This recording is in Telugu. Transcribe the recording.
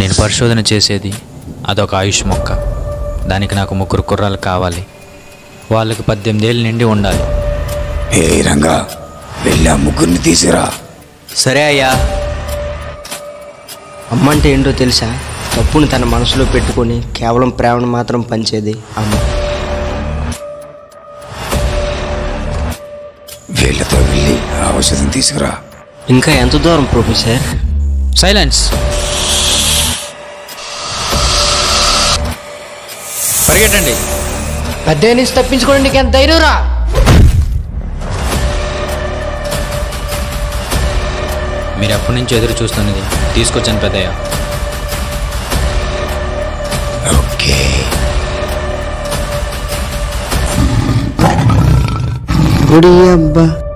నేను పరిశోధన చేసేది అదొక ఆయుష్ మొక్క దానికి నాకు ముగ్గురు కుర్రాలు కావాలి వాళ్ళకి పద్దెనిమిది ఏళ్ళు నిండి ఉండాలి ఏ రంగా వెళ్ళి ఆ ముగ్గురిని తీసిరా సరే అయ్యా అమ్మ అంటే ఏంటో తెలుసా తప్పుని తన మనసులో పెట్టుకొని కేవలం ప్రేమను మాత్రం పంచేది అమ్మ వీళ్ళతో వెళ్ళి ఆ ఔషధం తీసుకురా ఇంకా ఎంత దూరం ప్రొఫెసర్ సైలెన్స్ పరిగెట్టండి పెద్ద నుంచి తప్పించుకోండి నీకు ఎంత ధైర్యం రా మీరు ఎప్పటి నుంచి ఎదురు చూస్తున్నది తీసుకొచ్చాను పెద్దయ్య ఓకే గుడి అబ్బా